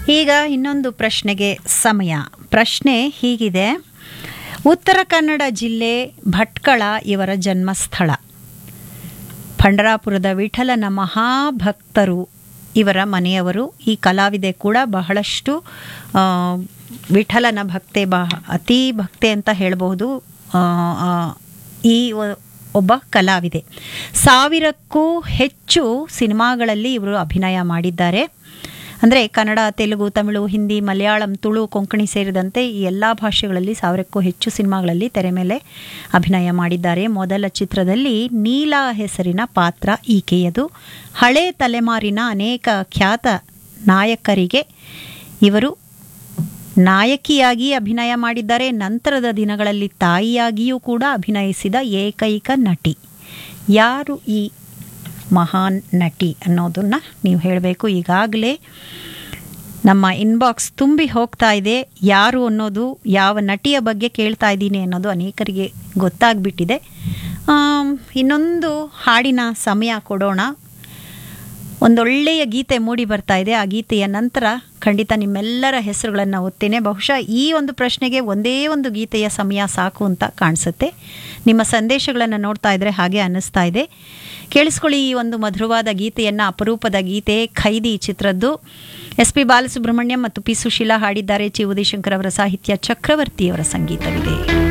ಈಗ ಇನ್ನೊಂದು ಪ್ರಶ್ನೆಗೆ ಸಮಯ ಪ್ರಶ್ನೆ ಹೀಗಿದೆ ಉತ್ತರ ಕನ್ನಡ ಜಿಲ್ಲೆ ಭಟ್ಕಳ ಇವರ ಜನ್ಮಸ್ಥಳ ಪಂಡರಾಪುರದ ವಿಠಲನ ಮಹಾಭಕ್ತರು ಇವರ ಮನೆಯವರು ಈ ಕಲಾವಿದೆ ಕೂಡ ಬಹಳಷ್ಟು ಆ, ವಿಠಲನ ಭಕ್ತೆ ಬಹ ಅತಿ ಭಕ್ತೆ ಅಂತ ಹೇಳಬಹುದು ಆ, ಆ, ಈ ಒ- ಒಬ್ಬ ಕಲಾವಿದೆ ಸಾವಿರಕ್ಕೂ ಹೆಚ್ಚು ಸಿನಿಮಾಗಳಲ್ಲಿ ಇವರು ಅಭಿನಯ ಮಾಡಿದ್ದಾರೆ ಅಂದರೆ ಕನ್ನಡ ತೆಲುಗು ತಮಿಳು ಹಿಂದಿ ಮಲಯಾಳಂ ತುಳು ಕೊಂಕಣಿ ಸೇರಿದಂತೆ ಈ ಎಲ್ಲ ಭಾಷೆಗಳಲ್ಲಿ ಸಾವಿರಕ್ಕೂ ಹೆಚ್ಚು ಸಿನಿಮಾಗಳಲ್ಲಿ ತೆರೆ ಮೇಲೆ ಅಭಿನಯ ಮಾಡಿದ್ದಾರೆ ಮೊದಲ ಚಿತ್ರದಲ್ಲಿ ನೀಲಾ ಹೆಸರಿನ ಪಾತ್ರ ಈಕೆಯದು ಹಳೆ ತಲೆಮಾರಿನ ಅನೇಕ ಖ್ಯಾತ ನಾಯಕರಿಗೆ ಇವರು ನಾಯಕಿಯಾಗಿ ಅಭಿನಯ ಮಾಡಿದ್ದಾರೆ ನಂತರದ ದಿನಗಳಲ್ಲಿ ತಾಯಿಯಾಗಿಯೂ ಕೂಡ ಅಭಿನಯಿಸಿದ ಏಕೈಕ ನಟಿ ಯಾರು ಈ ಮಹಾನ್ ನಟಿ ಅನ್ನೋದನ್ನು ನೀವು ಹೇಳಬೇಕು ಈಗಾಗಲೇ ನಮ್ಮ ಇನ್ಬಾಕ್ಸ್ ತುಂಬಿ ಹೋಗ್ತಾ ಇದೆ ಯಾರು ಅನ್ನೋದು ಯಾವ ನಟಿಯ ಬಗ್ಗೆ ಕೇಳ್ತಾ ಇದ್ದೀನಿ ಅನ್ನೋದು ಅನೇಕರಿಗೆ ಗೊತ್ತಾಗ್ಬಿಟ್ಟಿದೆ ಆಮ್, ಇನ್ನೊಂದು ಹಾಡಿನ ಸಮಯ ಕೊಡೋಣ ಒಂದೊಳ್ಳೆಯ ಗೀತೆ ಮೂಡಿ ಬರ್ತಾ ಇದೆ ಆ ಗೀತೆಯ ನಂತರ ಖಂಡಿತ ನಿಮ್ಮೆಲ್ಲರ ಹೆಸರುಗಳನ್ನು ಓದ್ತೇನೆ ಬಹುಶಃ ಈ ಒಂದು ಪ್ರಶ್ನೆಗೆ ಒಂದೇ ಒಂದು ಗೀತೆಯ ಸಮಯ ಸಾಕು ಅಂತ ಕಾಣಿಸುತ್ತೆ ನಿಮ್ಮ ಸಂದೇಶಗಳನ್ನು ನೋಡ್ತಾ ಇದ್ರೆ ಹಾಗೆ ಅನ್ನಿಸ್ತಾ ಇದೆ ಕೇಳಿಸ್ಕೊಳ್ಳಿ ಈ ಒಂದು ಮಧುರವಾದ ಗೀತೆಯನ್ನು ಅಪರೂಪದ ಗೀತೆ ಖೈದಿ ಚಿತ್ರದ್ದು ಎಸ್ ಪಿ ಬಾಲಸುಬ್ರಹ್ಮಣ್ಯಂ ಮತ್ತು ಪಿ ಸುಶೀಲಾ ಹಾಡಿದ್ದಾರೆ ಚಿ ಉದಯಶಂಕರ್ ಅವರ ಸಾಹಿತ್ಯ ಚಕ್ರವರ್ತಿಯವರ ಸಂಗೀತವಿದೆ